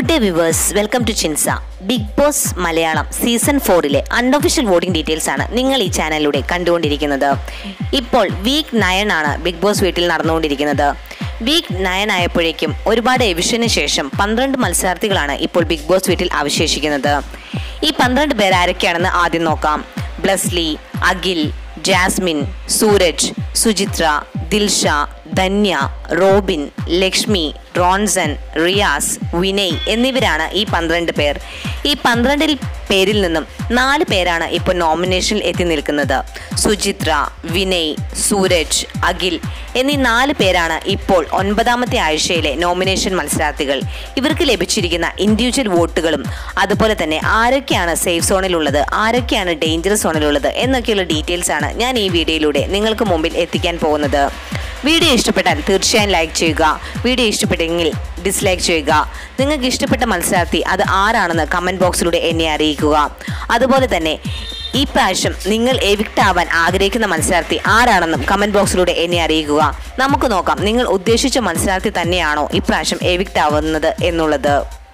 good day viewers welcome to ചിൻസ Bigg Boss Malayalam season ഫോറിലെ unofficial voting details ആണ് നിങ്ങൾ ഈ ചാനലിലൂടെ കണ്ടുകൊണ്ടിരിക്കുന്നത് ഇപ്പോൾ വീക്ക് നയൻ ആണ് ബിഗ് ബോസ് വീട്ടിൽ നടന്നുകൊണ്ടിരിക്കുന്നത് വീക്ക് നയൻ ആയപ്പോഴേക്കും ഒരുപാട് എവിഷന് ശേഷം പന്ത്രണ്ട് മത്സരാർത്ഥികളാണ് ഇപ്പോൾ ബിഗ് ബോസ് വീട്ടിൽ അവശേഷിക്കുന്നത് ഈ പന്ത്രണ്ട് പേർ ആരൊക്കെയാണെന്ന് ആദ്യം നോക്കാം ബ്ലസ്ലി അഖിൽ ജാസ്മിൻ സൂരജ് സുചിത്ര ദിൽഷ ധന്യ റോബിൻ ലക്ഷ്മി റോൺസൺ റിയാസ് വിനയ് എന്നിവരാണ് ഈ പന്ത്രണ്ട് പേർ ഈ പന്ത്രണ്ടിൽ പേരിൽ നിന്നും നാല് പേരാണ് ഇപ്പോൾ നോമിനേഷനിൽ എത്തി നിൽക്കുന്നത് സുചിത്ര വിനയ് സൂരജ് അഖിൽ എന്നീ നാല് പേരാണ് ഇപ്പോൾ ഒൻപതാമത്തെ ആഴ്ചയിലെ നോമിനേഷൻ മത്സരാർത്ഥികൾ ഇവർക്ക് ലഭിച്ചിരിക്കുന്ന ഇൻഡിവിജ്വൽ വോട്ടുകളും അതുപോലെ തന്നെ ആരൊക്കെയാണ് സേഫ് സോണിലുള്ളത് ആരൊക്കെയാണ് ഡേഞ്ചറസ് സോണിലുള്ളത് എന്നൊക്കെയുള്ള ഡീറ്റെയിൽസ് ആണ് ഞാൻ ഈ വീഡിയോയിലൂടെ നിങ്ങൾക്ക് മുമ്പിൽ എത്തിക്കാൻ പോകുന്നത് വീഡിയോ ഇഷ്ടപ്പെട്ടാൽ തീർച്ചയായും ലൈക്ക് ചെയ്യുക വീഡിയോ ഇഷ്ടപ്പെട്ടെങ്കിൽ ഡിസ്ലൈക്ക് ചെയ്യുക നിങ്ങൾക്ക് ഇഷ്ടപ്പെട്ട മത്സരാർത്ഥി അത് ആരാണെന്ന് കമൻറ്റ് ബോക്സിലൂടെ എന്നെ അറിയിക്കുക അതുപോലെ തന്നെ ഈ പ്രാവശ്യം നിങ്ങൾ എവിക്റ്റ് ആവാൻ ആഗ്രഹിക്കുന്ന മത്സരാർത്ഥി ആരാണെന്നും കമൻറ്റ് ബോക്സിലൂടെ എന്നെ അറിയിക്കുക നമുക്ക് നോക്കാം നിങ്ങൾ ഉദ്ദേശിച്ച മത്സരാർത്ഥി തന്നെയാണോ ഇപ്രാവശ്യം എവിക്റ്റ് ആവുന്നത് എന്നുള്ളത്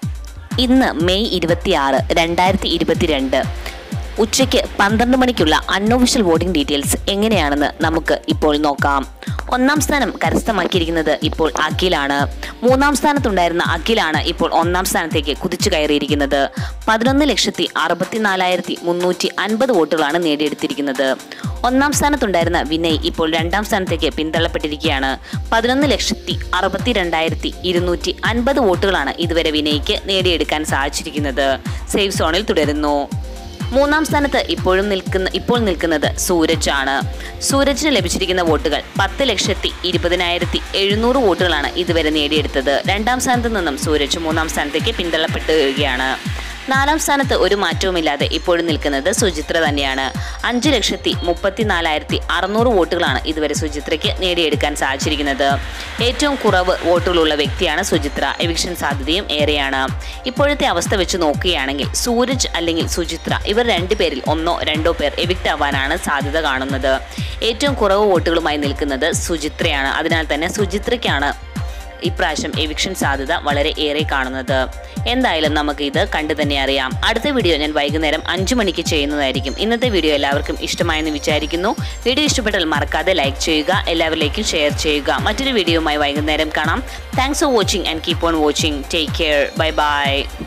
ഇന്ന് മെയ് ഇരുപത്തിയാറ് രണ്ടായിരത്തി ഇരുപത്തിരണ്ട് ഉച്ചയ്ക്ക് പന്ത്രണ്ട് മണിക്കുള്ള അൺഒഫീഷ്യൽ വോട്ടിംഗ് ഡീറ്റെയിൽസ് എങ്ങനെയാണെന്ന് നമുക്ക് ഇപ്പോൾ നോക്കാം ഒന്നാം സ്ഥാനം കരസ്ഥമാക്കിയിരിക്കുന്നത് ഇപ്പോൾ അഖിലാണ് മൂന്നാം സ്ഥാനത്തുണ്ടായിരുന്ന അഖിലാണ് ഇപ്പോൾ ഒന്നാം സ്ഥാനത്തേക്ക് കുതിച്ചു കയറിയിരിക്കുന്നത് പതിനൊന്ന് ലക്ഷത്തി അറുപത്തിനാലായിരത്തി മുന്നൂറ്റി അൻപത് വോട്ടുകളാണ് നേടിയെടുത്തിരിക്കുന്നത് ഒന്നാം സ്ഥാനത്തുണ്ടായിരുന്ന വിനയ് ഇപ്പോൾ രണ്ടാം സ്ഥാനത്തേക്ക് പിന്തള്ളപ്പെട്ടിരിക്കുകയാണ് പതിനൊന്ന് ലക്ഷത്തി അറുപത്തി രണ്ടായിരത്തി ഇരുന്നൂറ്റി അൻപത് വോട്ടുകളാണ് ഇതുവരെ വിനയ്ക്ക് നേടിയെടുക്കാൻ സാധിച്ചിരിക്കുന്നത് സേഫ് സോണിൽ തുടരുന്നു മൂന്നാം സ്ഥാനത്ത് ഇപ്പോഴും നിൽക്കുന്ന ഇപ്പോൾ നിൽക്കുന്നത് സൂരജ് ആണ് സൂരജിന് ലഭിച്ചിരിക്കുന്ന വോട്ടുകൾ പത്ത് ലക്ഷത്തി ഇരുപതിനായിരത്തി എഴുന്നൂറ് വോട്ടുകളാണ് ഇതുവരെ നേടിയെടുത്തത് രണ്ടാം സ്ഥാനത്ത് നിന്നും സൂരജ് മൂന്നാം സ്ഥാനത്തേക്ക് പിന്തള്ളപ്പെട്ടു വരികയാണ് നാലാം സ്ഥാനത്ത് ഒരു മാറ്റവുമില്ലാതെ ഇപ്പോഴും നിൽക്കുന്നത് സുചിത്ര തന്നെയാണ് അഞ്ച് ലക്ഷത്തി മുപ്പത്തിനാലായിരത്തി അറുന്നൂറ് വോട്ടുകളാണ് ഇതുവരെ സുചിത്രയ്ക്ക് നേടിയെടുക്കാൻ സാധിച്ചിരിക്കുന്നത് ഏറ്റവും കുറവ് വോട്ടുകളുള്ള വ്യക്തിയാണ് സുചിത്ര എവിക്ഷൻ സാധ്യതയും ഏറെയാണ് ഇപ്പോഴത്തെ അവസ്ഥ വെച്ച് നോക്കുകയാണെങ്കിൽ സൂരജ് അല്ലെങ്കിൽ സുചിത്ര ഇവർ രണ്ടുപേരിൽ ഒന്നോ രണ്ടോ പേർ എവിക്റ്റ് ആവാനാണ് സാധ്യത കാണുന്നത് ഏറ്റവും കുറവ് വോട്ടുകളുമായി നിൽക്കുന്നത് സുചിത്രയാണ് അതിനാൽ തന്നെ സുചിത്രയ്ക്കാണ് ഇപ്രാവശ്യം എവിക്ഷൻ സാധ്യത വളരെ ഏറെ കാണുന്നത് എന്തായാലും നമുക്ക് ഇത് കണ്ടു തന്നെ അറിയാം അടുത്ത വീഡിയോ ഞാൻ വൈകുന്നേരം അഞ്ചു മണിക്ക് ചെയ്യുന്നതായിരിക്കും ഇന്നത്തെ വീഡിയോ എല്ലാവർക്കും ഇഷ്ടമായെന്ന് വിചാരിക്കുന്നു വീഡിയോ ഇഷ്ടപ്പെട്ടാൽ മറക്കാതെ ലൈക്ക് ചെയ്യുക എല്ലാവരിലേക്കും ഷെയർ ചെയ്യുക മറ്റൊരു വീഡിയോയുമായി വൈകുന്നേരം കാണാം thanks for watching and keep on watching take care bye by